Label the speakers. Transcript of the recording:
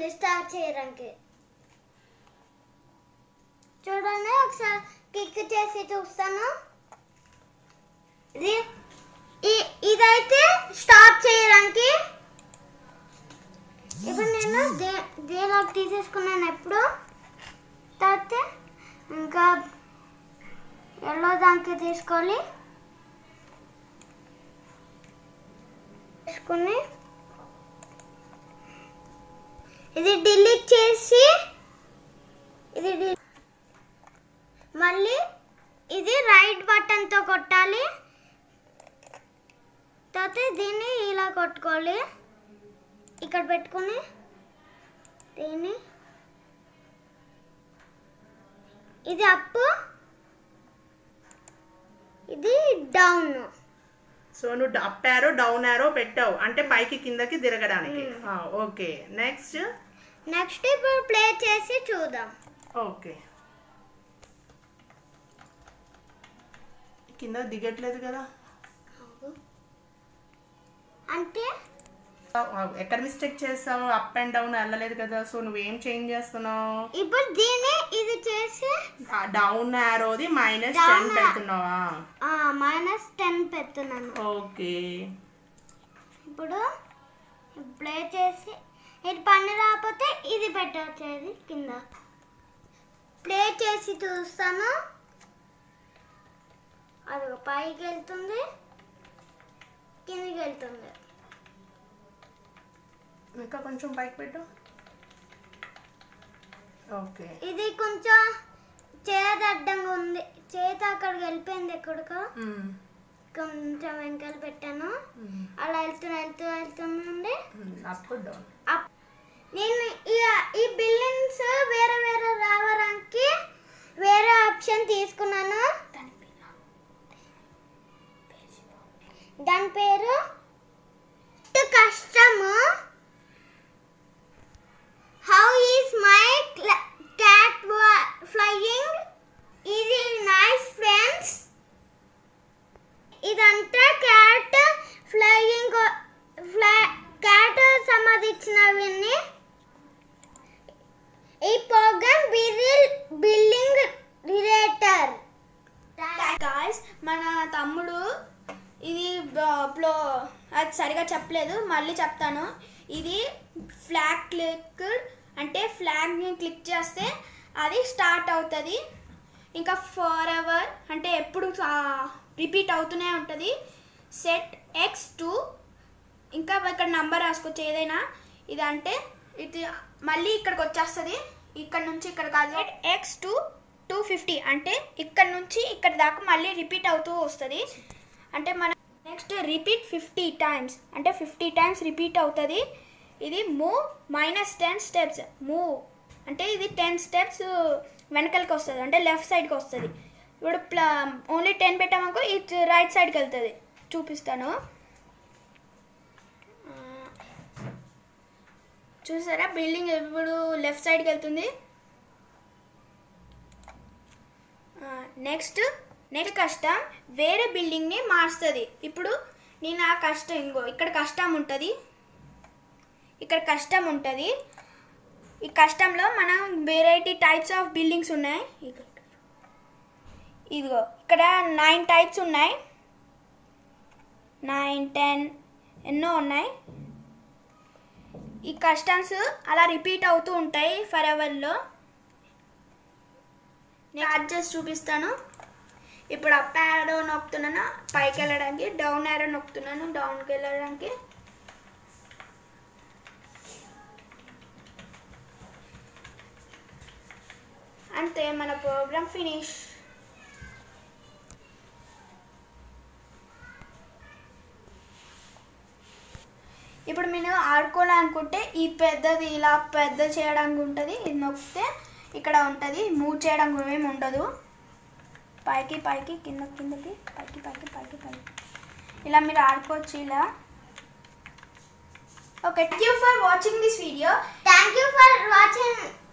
Speaker 1: మళ్ళీ స్టార్ట్ చేయడానికి చూడండి ఒకసారి కిక్ చేసి చూస్తాను ఇది ఈ- ఇదైతే స్టాప్ చేయడానికి ఇప్పుడు నేను దే దేలాగ్ తీసేసుకున్నాను ఎప్పుడు తర్వాత ఇంకా ఎల్లో దానికి తీసుకోవాలి తీసుకుని ఇది డిలీట్ చేసి ఇది డి- మళ్ళీ ఇది రైట్ బటన్తో కొట్టాలి తర్వాత దీన్ని ఇలా కొట్టుకోవాలి ఇక్కడ పెట్టుకొని దీన్ని ఇది అప్పు ఇది డౌన్
Speaker 2: సో నువ్వు అప్ యారో డౌన్ యారో పెట్టావు అంటే పైకి కిందకి తిరగడానికి ఓకే నెక్స్ట్
Speaker 1: నెక్స్ట్ ఇప్పుడు ప్లే చేసి చూద్దాం
Speaker 2: ఓకే కింద దిగట్లేదు కదా
Speaker 1: అంటే
Speaker 2: ఆ, ఎక్కడ మిస్టేక్ చేస్తావు అప్ అండ్ డౌన్ వెళ్ళలేదు కదా సో నువ్వేం చేంజ్ చేస్తున్నావు
Speaker 1: ఇప్పుడు దీన్ని ఇది చేసి
Speaker 2: డౌన్ యారోది మైనస్
Speaker 1: Down
Speaker 2: టెన్
Speaker 1: arrow.
Speaker 2: పెడుతున్నావా
Speaker 1: మైనస్ టెన్ పెడుతున్నాను
Speaker 2: ఓకే
Speaker 1: ఇప్పుడు ప్లే చేసి ఇది పని రాకపోతే ఇది పెట్టవచ్చేది కింద ప్లే చేసి చూస్తాను అది పైకి వెళ్తుంది కిందికి వెళ్తుంది
Speaker 2: ఇంకా కొంచెం పైకి పెట్టు ఓకే
Speaker 1: ఇది కొంచెం చేతి అడ్డంగా ఉంది చేతి అక్కడికి వెళ్ళిపోయింది ఎక్కడికో
Speaker 2: మ్మ్.
Speaker 1: కొంచెం వెనకాల పెట్టాను
Speaker 2: మ్మ్.
Speaker 1: అలా వెళ్తూ వెళ్తూ వెళ్తుండే
Speaker 2: మ్మ్. అప్ డౌన్
Speaker 1: అప్- నేను ఈ ఈ బిల్డింగ్స్ వేరే వేరే రావడానికి వేరే ఆప్షన్ తీసుకున్నాను దాని పేరు కష్టము how is my cat flying ఇది నైస్ ఫ్రెండ్స్ ఇదంతా క్యాట్ ఫ్లయింగ్ ఫ్లై క్యాట్ సంబంధించినవన్నీ ఈ ప్రోగ్రామ్ బిల్ బిల్డింగ్ రిలేటర్
Speaker 3: గాయస్ మన తమ్ముడు ఇది బ- బ్లో అది సరిగా చెప్పలేదు మళ్ళీ చెప్తాను ఇది ఫ్లాగ్ క్లిక్ అంటే ఫ్లాగ్ని క్లిక్ చేస్తే అది స్టార్ట్ అవుతుంది ఇంకా ఫర్ ఎవర్ అంటే ఎప్పుడు రిపీట్ అవుతూనే ఉంటుంది సెట్ ఎక్స్ టూ ఇంకా ఇక్కడ నంబర్ రాసుకోవచ్చు ఏదైనా ఇది అంటే ఇది మళ్ళీ ఇక్కడికి వచ్చేస్తుంది ఇక్కడ నుంచి ఇక్కడ కాదు ఎక్స్ టు టూ ఫిఫ్టీ అంటే ఇక్కడ నుంచి ఇక్కడ దాకా మళ్ళీ రిపీట్ అవుతూ వస్తుంది అంటే మన నెక్స్ట్ రిపీట్ ఫిఫ్టీ టైమ్స్ అంటే ఫిఫ్టీ టైమ్స్ రిపీట్ అవుతుంది ఇది move minus ten steps move అంటే ఇది టెన్ స్టెప్స్ వెనకలకి వస్తుంది అంటే లెఫ్ట్ సైడ్కి వస్తుంది ఇప్పుడు ప్లా ఓన్లీ టెన్ పెట్టామనుకో ఇది రైట్ సైడ్కి వెళ్తుంది చూపిస్తాను చూసారా బిల్డింగ్ ఇప్పుడు లెఫ్ట్ సైడ్కి వెళ్తుంది నెక్స్ట్ నెక్స్ట్ కష్టం వేరే బిల్డింగ్ని మారుస్తుంది ఇప్పుడు నేను ఆ కష్టం ఇంకో ఇక్కడ కష్టం ఉంటుంది ఇక్కడ కష్టం ఉంటుంది ఈ కష్టంలో మనం వెరైటీ టైప్స్ ఆఫ్ బిల్డింగ్స్ ఉన్నాయి ఇక్కడ ఇదిగో ఇక్కడ నైన్ టైప్స్ ఉన్నాయి నైన్ టెన్ ఎన్నో ఉన్నాయి ఈ కస్టమ్స్ అలా రిపీట్ అవుతూ ఉంటాయి ఫర్ ఎవర్లో నేను యాడ్ చేసి చూపిస్తాను ఇప్పుడు అప్ యారో నొక్కుతున్నాను పైకి వెళ్ళడానికి డౌన్ యారో నొక్కుతున్నాను డౌన్కి వెళ్ళడానికి అంతే మన ప్రోగ్రామ్ ఫినిష్ ఇప్పుడు నేను ఆడుకోవాలనుకుంటే ఈ పెద్దది ఇలా పెద్ద చేయడానికి ఉంటుంది ఇది నొక్కితే ఇక్కడ ఉంటుంది మూవ్ చేయడం ఏమి ఉండదు పైకి పైకి కింద కిందకి పైకి పైకి పైకి పైకి ఇలా మీరు ఆడుకోవచ్చు ఇలా okay thank you for watching this video
Speaker 1: thank you for watching